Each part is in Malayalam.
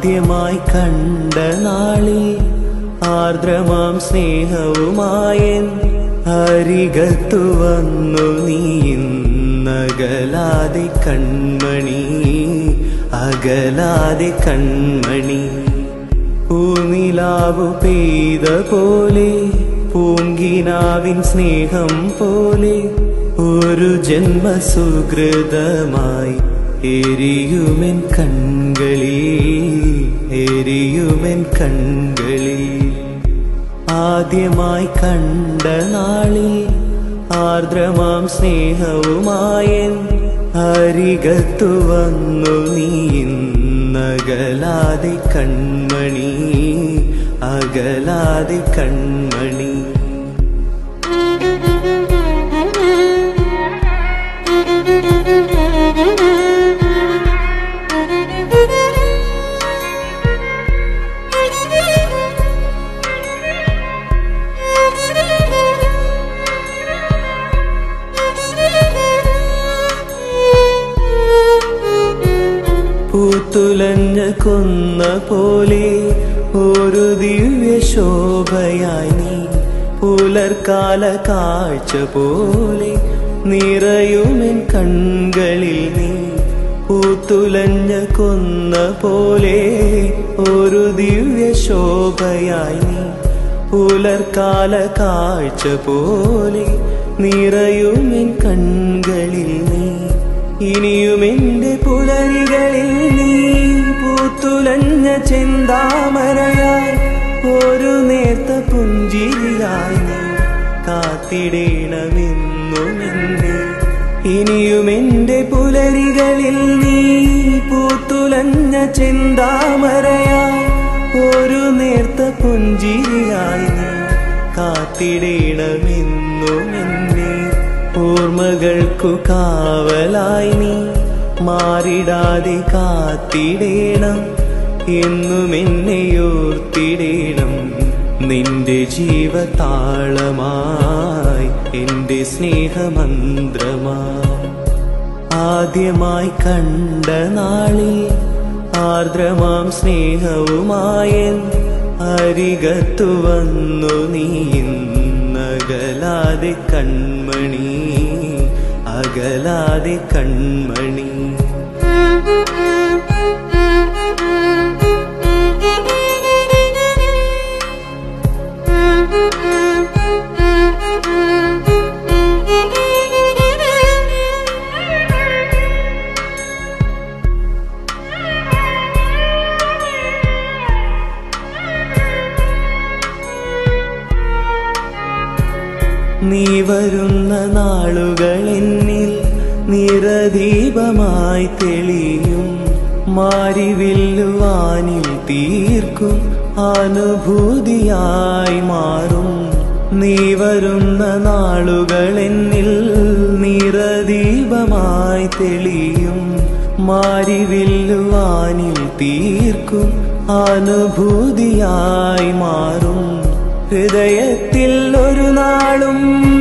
ആദ്യമായി കണ്ട നാളിൽ ആർദ്രമാം സ്നേഹവുമായൻ അരികത്തു വന്നു നീ ഇന്നകലാതെ കൺമണി അകലാതെ കൺമണി പൂനിലാവു പെയ്ത പോലെ പൂങ്കിനാവിൻ സ്നേഹം പോലെ ഒരു ജന്മസുഹൃതമായി എരിയുമെൻ കൺകളിൽ എരിയുമെൻ കൺകളിൽ ആദ്യമായി കണ്ട നാളിൽ ആർദ്രമാം സ്നേഹവുമായൻ അരികത്തു വന്നു നീ ഇന്നകലാതെ കൺമണി അകലാതെ കൺമണി പൂത്തുലഞ്ഞ കൊന്ന പോലെ ഒരു ദിവ്യ ശോഭയായി നീ പുലർക്കാല കാഴ്ച പോലെ നിറയുമെൻ കൺകളിൽ നീ പൂത്തുലഞ്ഞ കൊന്ന പോലെ ഒരു ദിവ്യ ശോഭയായി നീ പുലർക്കാല കാഴ്ച പോലെ നിറയുമെൻ കൺകളിൽ നീ ഇനിയും എന്റെ പുലരികളിൽ നീ പൂത്തുലഞ്ഞ ചെന്താമരയായി ഒരു നേർത്ത പുഞ്ചിരിയായി നീ കാത്തിടേണമെന്നും എന്നെ ഇനിയും എന്റെ പുലരികളിൽ നീ പൂത്തുലഞ്ഞ ചെന്താമരയായി ഒരു നേർത്ത പുഞ്ചിരിയായി നീ കാത്തിടേണമെന്നും എന്നെ ഓർമ്മകൾക്കു കാവലായി നീ മാറിടാതെ കാത്തിടേണം എന്നും എന്നെയോർത്തിടേണം നിന്റെ ജീവതാളമായി എന്റെ സ്നേഹമന്ത്രമായി ആദ്യമായി കണ്ട നാളിൽ ആർദ്രമാം സ്നേഹവുമായൻ അരികത്തു വന്നു നീ ഇന്നകലാതെ കൺമണി അകലാതെ കൺമണി നീ വരുന്ന നാളുകൾ എന്നിൽ നിറദീപമായി തെളിയും മാരിവില്ലുവാനിൽ തീർക്കും അനുഭൂതിയായി മാറും നീ വരുന്ന നാളുകൾ എന്നിൽ നിറദീപമായി തെളിയും മാരിവില്ലുവാനിൽ തീർക്കും അനുഭൂതിയായി മാറും ഹൃദയത്തിൽ ഒരു നാളും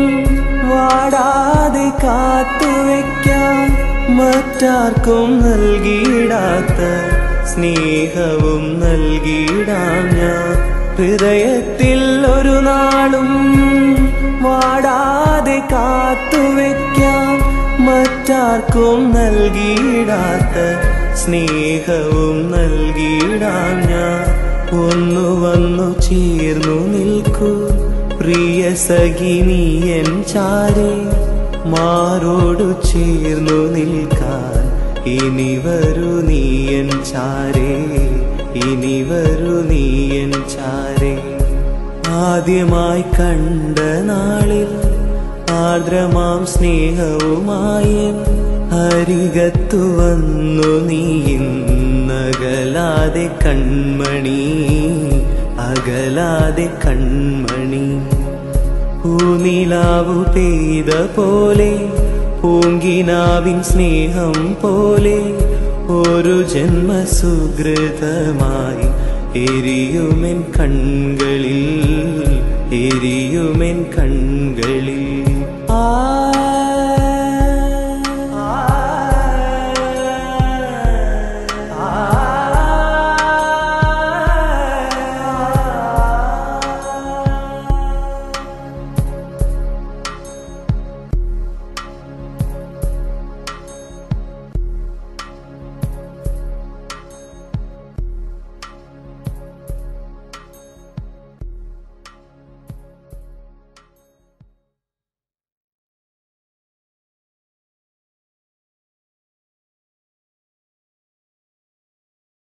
വാടാതെ കാത്തുവെക്കാൻ മറ്റാർക്കും നൽകിയിടാത്ത സ്നേഹവും നൽകിയിടാം ഞാൻ ഹൃദയത്തിൽ ഒരു നാളും വാടാതെ കാത്തുവെക്കാൻ മറ്റാർക്കും നൽകിയിടാത്ത സ്നേഹവും നൽകിയിടാം ഞാൻ ഒന്നു വന്നു ചേർന്നു നിൽക്കൂ പ്രിയ സഖിനിയൻ ചാരേ മാറോടു ചേർന്നു നിൽക്കാൻ ഇനി വരൂ നീയൻ ചാരേ ഇനി വരൂ നീയൻ ചാരേ ആദ്യമായി കണ്ട നാളിൽ ആർദ്രമാം സ്നേഹവുമായി അരികത്തു വന്നു നീ ഇന്നകലാതെ കൺമണി അകലാതെ കൺമണി പൂനിലാവു പെയ്ത പോലെ പൂങ്കിനാവിൻ സ്നേഹം പോലെ ഒരു ജന്മസുഹൃതമായി എരിയുമെൻ കൺകളിൽ എരിയുമെൻ കൺകളിൽ ആ